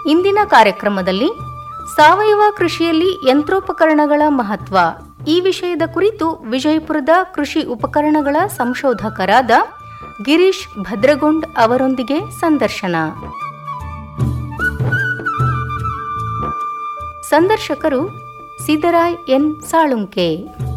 ಇಂದಿನ ಕಾರ್ಯಕ್ರಮದಲ್ಲಿ ಸಾವಯವ ಕೃಷಿಯಲ್ಲಿ ಯಂತ್ರೋಪಕರಣಗಳ ಮಹತ್ವ ಈ ವಿಷಯದ ಕುರಿತು ವಿಜಯಪುರದ ಕೃಷಿ ಉಪಕರಣಗಳ ಸಂಶೋಧಕರಾದ ಗಿರೀಶ್ ಭದ್ರಗೊಂಡ್ ಅವರೊಂದಿಗೆ ಸಂದರ್ಶನ ಸಂದರ್ಶಕರು ಸಿದ್ದರಾಯ್ ಎನ್ ಸಾಳುಂಕೆ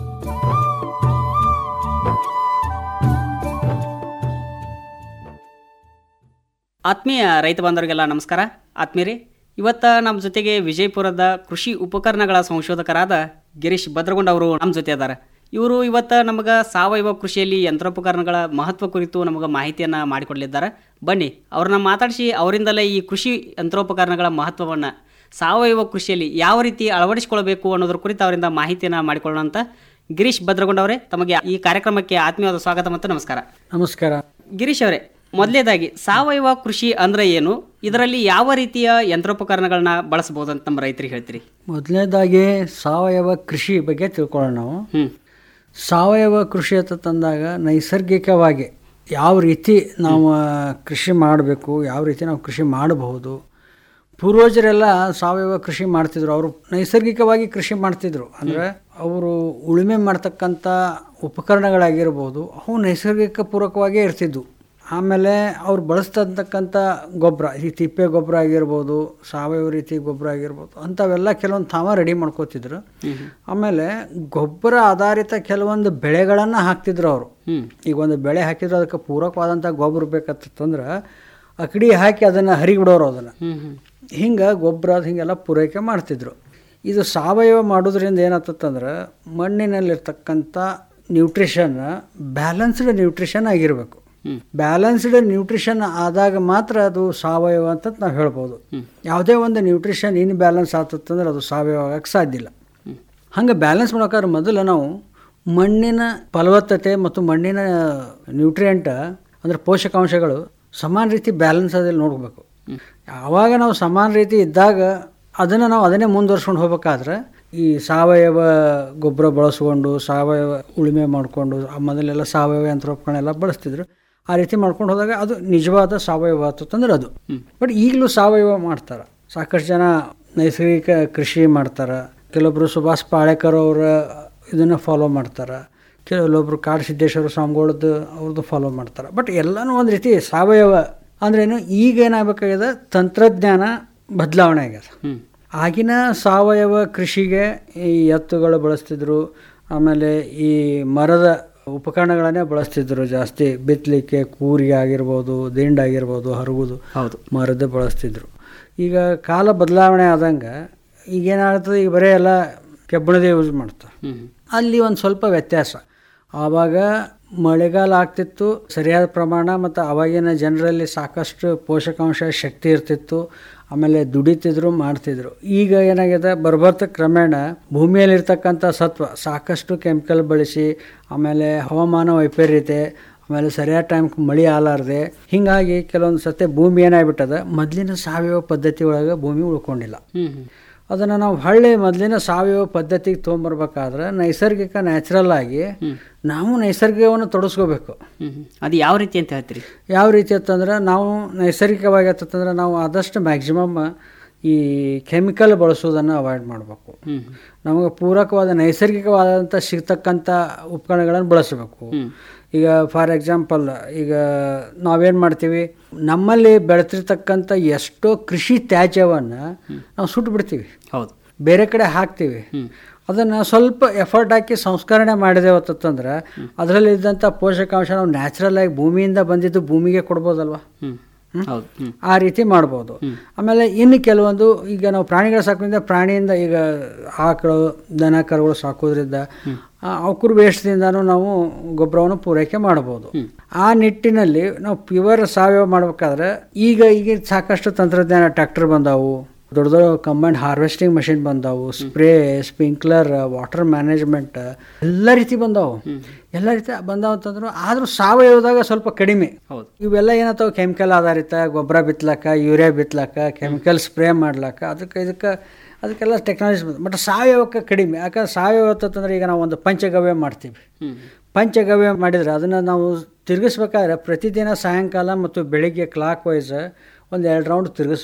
ಆತ್ಮೀಯ ರೈತ ಬಾಂಧವರಿಗೆಲ್ಲ ನಮಸ್ಕಾರ ಆತ್ಮೀಯರೇ ಇವತ್ತು ನಮ್ಮ ಜೊತೆಗೆ ವಿಜಯಪುರದ ಕೃಷಿ ಉಪಕರಣಗಳ ಸಂಶೋಧಕರಾದ ಗಿರೀಶ್ ಭದ್ರಗೊಂಡ್ ಅವರು ನಮ್ಮ ಜೊತೆ ಅದಾರ ಇವರು ಇವತ್ತು ನಮಗೆ ಸಾವಯವ ಕೃಷಿಯಲ್ಲಿ ಯಂತ್ರೋಪಕರಣಗಳ ಮಹತ್ವ ಕುರಿತು ನಮಗೆ ಮಾಹಿತಿಯನ್ನು ಮಾಡಿಕೊಡಲಿದ್ದಾರೆ ಬನ್ನಿ ಅವ್ರನ್ನ ಮಾತಾಡಿಸಿ ಅವರಿಂದಲೇ ಈ ಕೃಷಿ ಯಂತ್ರೋಪಕರಣಗಳ ಮಹತ್ವವನ್ನು ಸಾವಯವ ಕೃಷಿಯಲ್ಲಿ ಯಾವ ರೀತಿ ಅಳವಡಿಸಿಕೊಳ್ಬೇಕು ಅನ್ನೋದ್ರ ಕುರಿತು ಅವರಿಂದ ಮಾಹಿತಿಯನ್ನು ಮಾಡಿಕೊಳ್ಳೋಣ ಅಂತ ಗಿರೀಶ್ ಭದ್ರಗೊಂಡ್ ಅವರೇ ತಮಗೆ ಈ ಕಾರ್ಯಕ್ರಮಕ್ಕೆ ಆತ್ಮೀಯವಾದ ಸ್ವಾಗತ ಮತ್ತು ನಮಸ್ಕಾರ ನಮಸ್ಕಾರ ಗಿರೀಶ್ ಅವರೇ ಮೊದಲೇದಾಗಿ ಸಾವಯವ ಕೃಷಿ ಅಂದ್ರೆ ಏನು ಇದರಲ್ಲಿ ಯಾವ ರೀತಿಯ ಯಂತ್ರೋಪಕರಣಗಳನ್ನ ಬಳಸಬಹುದು ಅಂತ ನಮ್ಮ ರೈತರಿಗೆ ಹೇಳ್ತೀರಿ ಮೊದಲನೇದಾಗಿ ಸಾವಯವ ಕೃಷಿ ಬಗ್ಗೆ ತಿಳ್ಕೊಳ್ಳೋಣ ನಾವು ಹ್ಮ್ ಸಾವಯವ ಕೃಷಿ ಅಂತ ತಂದಾಗ ನೈಸರ್ಗಿಕವಾಗಿ ಯಾವ ರೀತಿ ನಾವು ಕೃಷಿ ಮಾಡಬೇಕು ಯಾವ ರೀತಿ ನಾವು ಕೃಷಿ ಮಾಡಬಹುದು ಪೂರ್ವಜರೆಲ್ಲ ಸಾವಯವ ಕೃಷಿ ಮಾಡ್ತಿದ್ರು ಅವರು ನೈಸರ್ಗಿಕವಾಗಿ ಕೃಷಿ ಮಾಡ್ತಿದ್ರು ಅಂದರೆ ಅವರು ಉಳುಮೆ ಮಾಡ್ತಕ್ಕಂಥ ಉಪಕರಣಗಳಾಗಿರ್ಬೋದು ಅವು ನೈಸರ್ಗಿಕ ಪೂರಕವಾಗೇ ಇರ್ತಿದ್ವು ಆಮೇಲೆ ಅವ್ರು ಬಳಸ್ತಕ್ಕಂಥ ಗೊಬ್ಬರ ಈ ತಿಪ್ಪೆ ಗೊಬ್ಬರ ಆಗಿರ್ಬೋದು ಸಾವಯವ ರೀತಿ ಗೊಬ್ಬರ ಆಗಿರ್ಬೋದು ಅಂಥವೆಲ್ಲ ಕೆಲವೊಂದು ತಾವ ರೆಡಿ ಮಾಡ್ಕೋತಿದ್ರು ಆಮೇಲೆ ಗೊಬ್ಬರ ಆಧಾರಿತ ಕೆಲವೊಂದು ಬೆಳೆಗಳನ್ನು ಹಾಕ್ತಿದ್ರು ಅವರು ಹ್ಮ್ ಈಗ ಒಂದು ಬೆಳೆ ಹಾಕಿದ್ರೆ ಅದಕ್ಕೆ ಪೂರಕವಾದಂಥ ಗೊಬ್ಬರ ಬೇಕಂತಂದ್ರೆ ಅಕಡಿ ಹಾಕಿ ಅದನ್ನು ಹರಿಬಿಡೋರು ಅದನ್ನು ಹ್ಮ್ ಹ್ಮ್ ಹಿಂಗೆ ಗೊಬ್ಬರ ಅದು ಹಿಂಗೆಲ್ಲ ಪೂರೈಕೆ ಮಾಡ್ತಿದ್ರು ಇದು ಸಾವಯವ ಮಾಡೋದ್ರಿಂದ ಏನಾಗ್ತದಂದ್ರೆ ಮಣ್ಣಿನಲ್ಲಿರ್ತಕ್ಕಂಥ ನ್ಯೂಟ್ರಿಷನ್ ಬ್ಯಾಲೆನ್ಸ್ಡ್ ನ್ಯೂಟ್ರಿಷನ್ ಆಗಿರಬೇಕು ಹ್ಮ್. ಬ್ಯಾಲೆನ್ಸ್ಡ್ ನ್ಯೂಟ್ರಿಷನ್ ಆದಾಗ ಮಾತ್ರ ಅದು ಸಾವಯವ ಅಂತ ನಾವು ಹೇಳ್ಬೋದು ಯಾವುದೇ ಒಂದು ನ್ಯೂಟ್ರಿಷನ್ ಇನ್ ಬ್ಯಾಲೆನ್ಸ್ ಆಗ್ತದಂದ್ರೆ ಅದು ಸಾವಯವ ಆಗಕ್ಕೆ ಸಾಧ್ಯ ಇಲ್ಲ ಹಂಗೆ ಬ್ಯಾಲೆನ್ಸ್ ಮಾಡೋಕ್ಕಾದ್ರೆ ಮೊದಲು ನಾವು ಮಣ್ಣಿನ ಫಲವತ್ತತೆ ಮತ್ತು ಮಣ್ಣಿನ ನ್ಯೂಟ್ರಿಯೆಂಟ್ ಅಂದರೆ ಪೋಷಕಾಂಶಗಳು ಸಮಾನ ರೀತಿ ಬ್ಯಾಲೆನ್ಸ್ ಅದಲ್ಲಿ ನೋಡಬೇಕು ಯಾವಾಗ ನಾವು ಸಮಾನ ರೀತಿ ಇದ್ದಾಗ ಅದನ್ನು ನಾವು ಅದನ್ನೇ ಮುಂದುವರ್ಸ್ಕೊಂಡು ಹೋಗ್ಬೇಕಾದ್ರೆ ಈ ಸಾವಯವ ಗೊಬ್ಬರ ಬಳಸ್ಕೊಂಡು ಸಾವಯವ ಉಳುಮೆ ಮಾಡಿಕೊಂಡು ಮೊದಲೆಲ್ಲ ಸಾವಯವ ಯಂತ್ರೋಪಕರಣ ಎಲ್ಲ ಬಳಸ್ತಿದ್ರು ಆ ರೀತಿ ಮಾಡ್ಕೊಂಡು ಹೋದಾಗ ಅದು ನಿಜವಾದ ಸಾವಯವ ಅಂತಂದ್ರೆ ಅದು ಬಟ್ ಈಗಲೂ ಸಾವಯವ ಮಾಡ್ತಾರೆ ಸಾಕಷ್ಟು ಜನ ನೈಸರ್ಗಿಕ ಕೃಷಿ ಮಾಡ್ತಾರೆ ಕೆಲವೊಬ್ಬರು ಸುಭಾಷ್ ಪಾಳೇಕರ್ ಅವರ ಇದನ್ನು ಫಾಲೋ ಮಾಡ್ತಾರೆ ಕೆಲವೊಬ್ಬರು ಕಾಡು ಸಿದ್ದೇಶ್ವರ ಸ್ವಾಮಿಗಳದ್ದು ಅವ್ರದ್ದು ಫಾಲೋ ಮಾಡ್ತಾರೆ ಬಟ್ ಎಲ್ಲನೂ ಒಂದು ರೀತಿ ಸಾವಯವ ಅಂದ್ರೇನು ಈಗ ಏನಾಗಬೇಕಾಗಿದೆ ತಂತ್ರಜ್ಞಾನ ಬದಲಾವಣೆ ಆಗ್ಯದ ಹ್ಮ್ ಆಗಿನ ಸಾವಯವ ಕೃಷಿಗೆ ಈ ಎತ್ತುಗಳು ಬಳಸ್ತಿದ್ರು ಆಮೇಲೆ ಈ ಮರದ ಉಪಕರಣಗಳನ್ನೇ ಬಳಸ್ತಿದ್ರು ಜಾಸ್ತಿ ಬಿತ್ತಲಿಕ್ಕೆ ಕೂರಿಗೆ ಆಗಿರ್ಬೋದು ದಿಂಡ್ ಆಗಿರ್ಬೋದು ಹರಗುದು ಹೌದು ಮರದ ಬಳಸ್ತಿದ್ರು ಈಗ ಕಾಲ ಬದಲಾವಣೆ ಆದಂಗೆ ಈಗೇನಾಗ್ತದೆ ಈಗ ಬರೀ ಎಲ್ಲ ಕೆಬ್ಬಣದೇ ಯೂಸ್ ಮಾಡ್ತಾರೆ ಹ್ಮ್ ಅಲ್ಲಿ ಒಂದು ಸ್ವಲ್ಪ ವ್ಯತ್ಯಾಸ ಆವಾಗ ಮಳೆಗಾಲ ಆಗ್ತಿತ್ತು ಸರಿಯಾದ ಪ್ರಮಾಣ ಮತ್ತು ಆವಾಗಿನ ಜನರಲ್ಲಿ ಸಾಕಷ್ಟು ಪೋಷಕಾಂಶ ಶಕ್ತಿ ಇರ್ತಿತ್ತು ಆಮೇಲೆ ದುಡಿತಿದ್ರು ಮಾಡ್ತಿದ್ರು ಈಗ ಏನಾಗಿದೆ ಬರ್ಬರ್ತ ಕ್ರಮೇಣ ಭೂಮಿಯಲ್ಲಿರ್ತಕ್ಕಂಥ ಸತ್ವ ಸಾಕಷ್ಟು ಕೆಮಿಕಲ್ ಬಳಸಿ ಆಮೇಲೆ ಹವಾಮಾನ ವೈಪರೀತ್ಯ ಆಮೇಲೆ ಸರಿಯಾದ ಟೈಮ್ಗೆ ಮಳೆ ಆಲಾರ್ದೆ ಹೀಗಾಗಿ ಕೆಲವೊಂದು ಸತೆ ಭೂಮಿ ಏನಾಗ್ಬಿಟ್ಟದ ಮೊದಲಿನ ಸಾವಯವ ಪದ್ಧತಿ ಒಳಗೆ ಭೂಮಿ ಉಳ್ಕೊಂಡಿಲ್ಲ ಹ್ಮ್ ಹ್ಮ್ ಅದನ್ನು ನಾವು ಹಳ್ಳಿ ಮೊದಲಿನ ಸಾವಯವ ಪದ್ಧತಿಗೆ ತೊಗೊಂಬರ್ಬೇಕಾದ್ರೆ ನೈಸರ್ಗಿಕ ನ್ಯಾಚುರಲ್ ಆಗಿ ನಾವು ನೈಸರ್ಗಿಕವನ್ನು ತೊಡಸ್ಕೋಬೇಕು ಹ್ಮ್ ಹ್ಮ್. ಅದು ಯಾವ ರೀತಿ ಅಂತ ಹೇಳ್ತೀರಿ ಯಾವ ರೀತಿ ಅಂತಂದ್ರೆ ನಾವು ನೈಸರ್ಗಿಕವಾಗಿ ಅಂತಂದ್ರೆ ನಾವು ಆದಷ್ಟು ಮ್ಯಾಕ್ಸಿಮಮ್ ಈ ಕೆಮಿಕಲ್ ಬಳಸೋದನ್ನು ಅವಾಯ್ಡ್ ಮಾಡಬೇಕು ಹ್ಮ್ ನಮಗೆ ಪೂರಕವಾದ ನೈಸರ್ಗಿಕವಾದಂಥ ಸಿಗ್ತಕ್ಕಂಥ ಉಪಕರಣಗಳನ್ನು ಬಳಸಬೇಕು ಈಗ ಫಾರ್ ಎಕ್ಸಾಂಪಲ್ ಈಗ ನಾವೇನು ಮಾಡ್ತೀವಿ ನಮ್ಮಲ್ಲಿ ಬೆಳೆತಿರ್ತಕ್ಕಂಥ ಎಷ್ಟೋ ಕೃಷಿ ತ್ಯಾಜ್ಯವನ್ನು ನಾವು ಸುಟ್ಟು ಬಿಡ್ತೀವಿ ಹೌದು ಬೇರೆ ಕಡೆ ಹಾಕ್ತೀವಿ ಅದನ್ನು ಸ್ವಲ್ಪ ಎಫರ್ಟ್ ಹಾಕಿ ಸಂಸ್ಕರಣೆ ಮಾಡಿದೆವು ಅಂತಂದ್ರೆ ಅದರಲ್ಲಿ ಇದ್ದಂಥ ಪೋಷಕಾಂಶ ನಾವು ನ್ಯಾಚುರಲ್ ಆಗಿ ಭೂಮಿಯಿಂದ ಬಂದಿದ್ದು ಭೂಮಿಗೆ ಕೊಡ್ಬೋದಲ್ವಾ ಹ್ಮ್ ಹೌದು ಹ್ಮ್ ಆ ರೀತಿ ಮಾಡ್ಬೋದು ಆಮೇಲೆ ಇನ್ನು ಕೆಲವೊಂದು ಈಗ ನಾವು ಪ್ರಾಣಿಗಳ ಸಾಕೋದ್ರಿಂದ ಪ್ರಾಣಿಯಿಂದ ಈಗ ಆಕಳು ದನ ಕರುಗಳು ಸಾಕೋದ್ರಿಂದ ಅವಕುರ್ ವೇಸ್ಟ್ದಿಂದನೂ ನಾವು ಗೊಬ್ಬರವನ್ನು ಪೂರೈಕೆ ಮಾಡ್ಬೋದು ಆ ನಿಟ್ಟಿನಲ್ಲಿ ನಾವು ಪ್ಯೂರ್ ಸಾವಯವ ಮಾಡ್ಬೇಕಾದ್ರೆ ಈಗ ಈಗ ಸಾಕಷ್ಟು ತಂತ್ರಜ್ಞಾನ ಟ್ರ್ಯಾಕ್ಟರ್ ಬಂದಾವು ದೊಡ್ಡ ದೊಡ್ಡ ಕಂಬೈಂಡ್ ಹಾರ್ವೆಸ್ಟಿಂಗ್ ಮಷಿನ್ ಬಂದಾವು ಸ್ಪ್ರೇ ಸ್ಪ್ರಿಂಕ್ಲರ್ ವಾಟರ್ ಮ್ಯಾನೇಜ್ಮೆಂಟ್ ಎಲ್ಲ ರೀತಿ ಬಂದಾವು ಎಲ್ಲ ರೀತಿ ಬಂದಾವ ಅಂತಂದ್ರು ಆದ್ರೂ ಸಾವಯವದಾಗ ಸ್ವಲ್ಪ ಕಡಿಮೆ ಹೌದು ಇವೆಲ್ಲ ಏನತ್ತಾವ ಕೆಮಿಕಲ್ ಆಧಾರಿತ ಗೊಬ್ಬರ ಬಿತ್ತಲಕ್ಕ ಯೂರಿಯಾ ಬಿತ್ತಲಕ್ಕ ಕೆಮಿಕಲ್ ಸ್ಪ್ರೇ ಮಾಡ್ಲಕ್ಕ ಅದಕ್ಕೆ ಇದಕ್ಕೆ ಅದಕ್ಕೆಲ್ಲ ಟೆಕ್ನಾಲಜಿ ಬಂದು ಬಟ್ ಸಾವಯವಕ್ಕೆ ಕಡಿಮೆ ಯಾಕಂದ್ರೆ ಸಾವಯವ ಅಂತಂದ್ರೆ ಈಗ ನಾವು ಒಂದು ಪಂಚಗವ್ಯ ಮಾಡ್ತೀವಿ ಹ್ಮ್ ಪಂಚಗವ್ಯ ಮಾಡಿದರೆ ಅದನ್ನು ನಾವು ತಿರುಗಿಸ್ಬೇಕಾದ್ರೆ ಪ್ರತಿದಿನ ಸಾಯಂಕಾಲ ಮತ್ತು ಬೆಳಿಗ್ಗೆ ಕ್ಲಾಕ್ ವೈಸ್ ಒಂದು ಎರಡು ರೌಂಡ್ ತಿರುಗಿಸ್